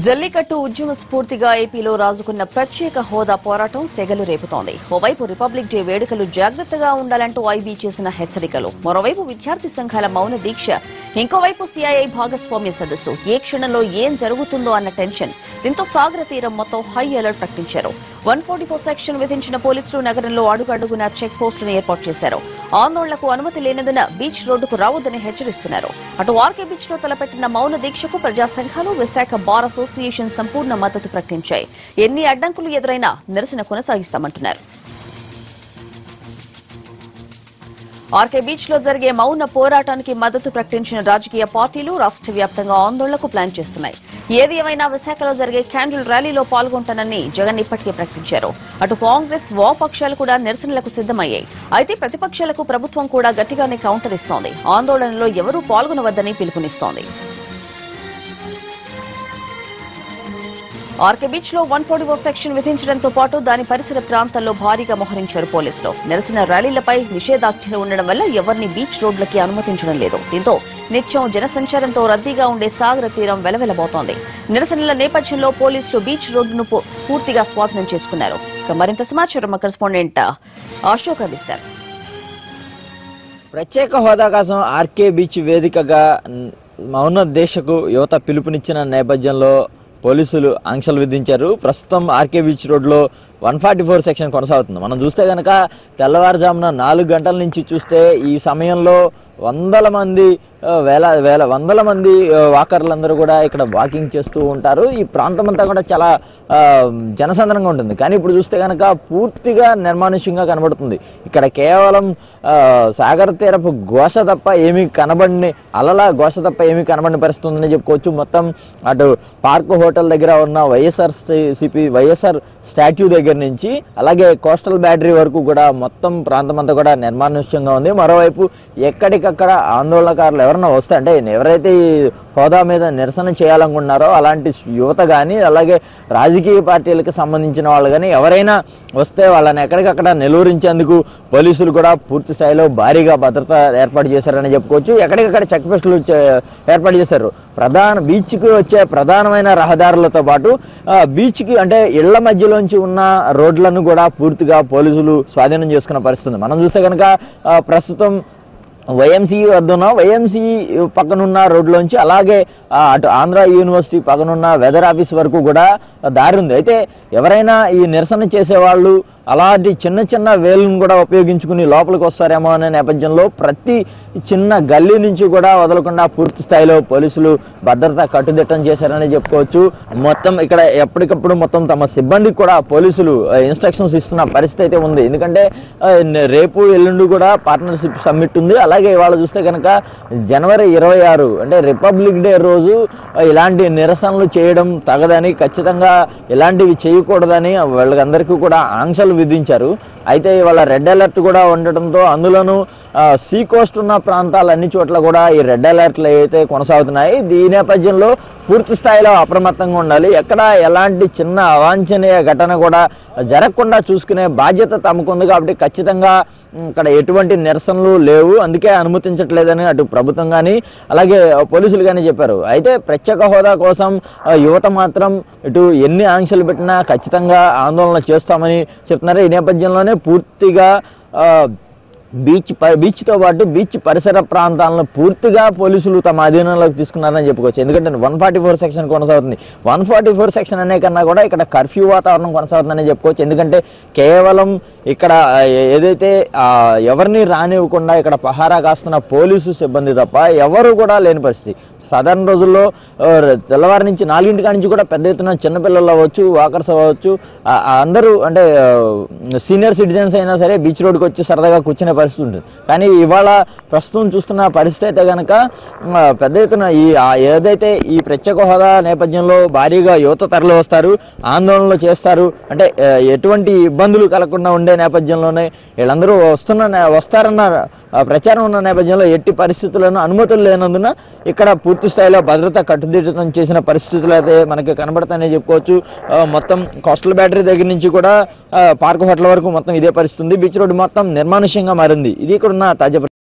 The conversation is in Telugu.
జల్లికట్టు ఉద్యమ స్ఫూర్తిగా ఏపీలో రాజుకున్న ప్రత్యేక హోదా పోరాటం సెగలు రేపుతోంది ఓవైపు రిపబ్లిక్ డే వేడుకలు జాగ్రత్తగా ఉండాలంటూ ఐబీ చేసిన హెచ్చరికలు మరోవైపు విద్యార్థి సంఘాల మౌన దీక్ష ఇంకోవైపు సిఐఐ భాగస్వామ్య సదస్సు ఏ క్షణంలో ఏం జరుగుతుందో అన్న టెన్షన్ దీంతో సాగర తీరం మొత్తం హై అలర్ట్ ప్రకటించారు వన్ ఫోర్టీ ఫోర్ సెక్షన్ విధించిన పోలీసులు నగరంలో అడుగడుగునా చెక్ పోస్టులను ఏర్పాటు చేశారు ఆందోళనకు అనుమతి లేనందున బీచ్ రోడ్డుకు రావద్దని హెచ్చరిస్తున్నారు అటు ఆర్కే బీచ్ లో తలపెట్టిన మౌన దీక్షకు ప్రజా సంఘాలు విశాఖ బార్ అసోసియేషన్ సంపూర్ణ మద్దతు ప్రకటించాయి ఎన్ని అడ్డంకులు ఎదురైనా నిరసన కొనసాగిస్తామంటున్నారు ఆర్కే బీచ్ లో జరిగే మౌన పోరాటానికి మద్దతు ప్రకటించిన రాజకీయ పార్టీలు రాష్ట్ర వ్యాప్తంగా ఆందోళనకు ప్లాన్ చేస్తున్నాయి ఏది ఏమైనా విశాఖలో జరిగే క్యాండిల్ ర్యాలీలో పాల్గొంటానని జగన్ ఇప్పటికే ప్రకటించారు అటు కాంగ్రెస్ వామపక్షాలు కూడా నిరసనలకు సిద్దమయ్యాయి అయితే ప్రతిపక్షాలకు ప్రభుత్వం కూడా గట్టిగానే కౌంటర్ ఇస్తోంది ఆందోళనలో ఎవరూ పాల్గొనవద్దని పిలుపునిస్తోంది ఆర్కే బీచ్ లో వన్ ఫోర్టీ ఫోర్ సెక్షన్ విధించడంతో పాటు దాని పరిసర ప్రాంతాల్లో భారీగా మోహరించారు పోలీసులు నిరసన ర్యాలీలపై నిషేధాజ్ఞలు ఉండడం వల్ల ఎవరిని బీచ్ రోడ్లకి అనుమతించడం లేదు దీంతో నిత్యం జనసంచారంతో రద్దీగా ఉండే సాగర తీరం వెలవెలబోతోంది నిరసనల నేపథ్యంలో పోలీసులు బీచ్ రోడ్డును పూ- పూర్తిగా స్వాధీనం చేసుకున్నారు ఇక మరింత సమాచారం మా కరెస్పాండెంట్ అశోక్ అందిస్తారు ప్రత్యేక హోదా కోసం ఆర్కే బీచ్ వేదికగా న్- మౌన దీక్షకు యువత పిలుపునిచ్చిన నేపథ్యంలో పోలీసులు ఆంక్షలు విధించారు ప్రస్తుతం ఆర్కే బీచ్ రోడ్లో వన్ ఫార్టీ ఫోర్ సెక్షన్ కొనసాగుతుంది మనం చూస్తే కనుక తెల్లవారుజామున నాలుగు గంటల నుంచి చూస్తే ఈ సమయంలో వందల మంది ఆ, వేల వేల వందల మంది ఆ, వాకర్లందరూ కూడా ఇక్కడ వాకింగ్ చేస్తూ ఉంటారు ఈ ప్రాంతం అంతా కూడా చాలా ఆ, జనసంద్రంగా ఉంటుంది కానీ ఇప్పుడు చూస్తే కనుక పూర్తిగా నిర్మానుష్యంగా కనబడుతుంది ఇక్కడ కేవలం ఆ, సాగర తీరపు ఘోష తప్ప ఏమీ కనబడిని అలల ఘోష తప్ప ఏమీ కనబడిన పరిస్థితి ఉందని చెప్పుకోవచ్చు మొత్తం అటు పార్క్ హోటల్ దగ్గర ఉన్న వైఎస్ఆర్ సిపి వైఎస్ఆర్ స్టాట్యూ దగ్గర నుంచి అలాగే కోస్టల్ బ్యాటరీ వరకు కూడా మొత్తం ప్రాంతం అంతా కూడా నిర్మానుష్యంగా ఉంది మరోవైపు ఎక్కడికక్కడ ఆందోళనకారులు ఎవరన్నా వస్తే అంటే ఎవరైతే ఈ హోదా మీద నిరసన చేయాలనుకుంటున్నారో అలాంటి యువత కానీ అలాగే రాజకీయ పార్టీలకు సంబంధించిన వాళ్ళు కానీ ఎవరైనా వస్తే వాళ్ళని ఎక్కడికక్కడ నిలువరించేందుకు పోలీసులు కూడా పూర్తి స్థాయిలో భారీగా భద్రత ఏర్పాటు చేశారని చెప్పుకోవచ్చు ఎక్కడికక్కడ చెక్ పోస్టులు చే- ఏర్పాటు చేశారు ప్రధాన బీచ్కి వచ్చే ప్రధానమైన రహదారులతో పాటు ఆ, బీచ్కి అంటే ఇళ్ల మధ్యలోంచి ఉన్న రోడ్లను కూడా పూర్తిగా పోలీసులు స్వాధీనం చేసుకున్న పరిస్థితి ఉంది మనం చూస్తే కనుక ఆ, ప్రస్తుతం వైఎంసీ వద్దున్న వైఎంసీ పక్కనున్న రోడ్లోంచి అలాగే ఆ, అటు ఆంధ్ర యూనివర్సిటీ పక్కనున్న వెదర్ ఆఫీస్ వరకు కూడా దారి ఉంది అయితే ఎవరైనా ఈ నిరసన చేసేవాళ్ళు అలాంటి చిన్న చిన్న వేలును కూడా ఉపయోగించుకుని లోపలికి వస్తారేమో అనే నేపథ్యంలో ప్రతి చిన్న గల్లీ నుంచి కూడా వదలకుండా పూర్తి స్థాయిలో పోలీసులు భద్రత కట్టుదిట్టం చేశారని చెప్పుకోవచ్చు మొత్తం ఇక్కడ ఎప్పటికప్పుడు మొత్తం తమ సిబ్బందికి కూడా పోలీసులు ఇన్స్ట్రక్షన్స్ ఇస్తున్న పరిస్థితి అయితే ఉంది ఎందుకంటే ఆ, న- రేపు ఎల్లుండి కూడా పార్ట్నర్షిప్ సమ్మిట్ ఉంది అలాగే ఇవాళ చూస్తే కనుక జనవరి ఇరవై ఆరు అంటే రిపబ్లిక్ డే రోజు ఆ, ఇలాంటి నిరసనలు చేయడం తగదని ఖచ్చితంగా ఇలాంటివి చేయకూడదని వాళ్ళకందరికీ కూడా ఆంక్షలు విధించారు అయితే ఇవాళ రెడ్ అలర్ట్ కూడా ఉండటంతో అందులోనూ ఆ, సీ కోస్ట్ ఉన్న ప్రాంతాలు అన్ని చోట్ల కూడా ఈ రెడ్ అలర్ట్లు అయితే కొనసాగుతున్నాయి ఈ నేపథ్యంలో పూర్తి స్థాయిలో అప్రమత్తంగా ఉండాలి ఎక్కడ ఎలాంటి చిన్న అవాంఛనీయ ఘటన కూడా జరగకుండా చూసుకునే బాధ్యత తమకుంది కాబట్టి ఖచ్చితంగా ఉమ్, ఇక్కడ ఎటువంటి నిరసనలు లేవు అందుకే అనుమతించట్లేదని అటు ప్రభుత్వం కానీ అలాగే పోలీసులు కానీ చెప్పారు అయితే ప్రత్యేక హోదా కోసం ఆ, యువత మాత్రం ఇటు ఎన్ని ఆంక్షలు పెట్టినా ఖచ్చితంగా ఆందోళన చేస్తామని చెప్తున్నారు ఈ నేపథ్యంలోనే పూర్తిగా ఆ, బీచ్ ప- బీచ్తో పాటు బీచ్ పరిసర ప్రాంతాలను పూర్తిగా పోలీసులు తమ అధీనంలోకి తీసుకున్నారని చెప్పుకోవచ్చు ఎందుకంటే వన్ ఫార్టీ ఫోర్ సెక్షన్ కొనసాగుతుంది వన్ ఫార్టీ ఫోర్ సెక్షన్ అనే కన్నా కూడా ఇక్కడ కర్ఫ్యూ వాతావరణం కొనసాగుతుందని చెప్పుకోవచ్చు ఎందుకంటే కేవలం ఇక్కడ ఆ, ఏదైతే ఆ, ఎవరిని రానివ్వకుండా ఇక్కడ పహారా కాస్తున్న పోలీసు సిబ్బంది తప్ప ఎవరు కూడా లేని పరిస్థితి సాధారణ రోజుల్లో ఆ, తెల్లవారి నుంచి నాలుగింటి కాడి నుంచి కూడా పెద్ద ఎత్తున చిన్నపిల్లలు అవ్వచ్చు వాకర్స్ అవ్వచ్చు ఆ, ఆ అందరూ అంటే సీనియర్ సిటిజన్స్ అయినా సరే బీచ్ రోడ్కి వచ్చి సరదాగా కూర్చునే పరిస్థితి ఉంటుంది కానీ ఇవాళ ప్రస్తుతం చూస్తున్న పరిస్థితి అయితే కనుక ఆ, పెద్ద ఎత్తున ఈ ఆ, ఏదైతే ఈ ప్రత్యేక హోదా నేపథ్యంలో భారీగా యువత తరలి వస్తారు ఆందోళనలు చేస్తారు అంటే ఆ, ఎటువంటి ఇబ్బందులు కలగకుండా ఉండే నేపథ్యంలోనే వీళ్ళందరూ వస్తున్న నే- వస్తారన్న ఆ, ప్రచారం ఉన్న నేపథ్యంలో ఎట్టి పరిస్థితులను అనుమతులు లేనందున ఇక్కడ పూర్తి స్థాయిలో భద్రత కట్టుదిట్టం చేసిన పరిస్థితులు అయితే మనకి కనబడతాయని చెప్పుకోవచ్చు ఆ, మొత్తం కోస్టల్ బ్యాటరీ దగ్గర నుంచి కూడా ఆ, పార్క్ హోటల్ వరకు మొత్తం ఇదే పరిస్థితి ఉంది బీచ్ రోడ్డు మొత్తం నిర్మానుష్యంగా మారింది ఇది ఇక్కడ ఉన్న తాజా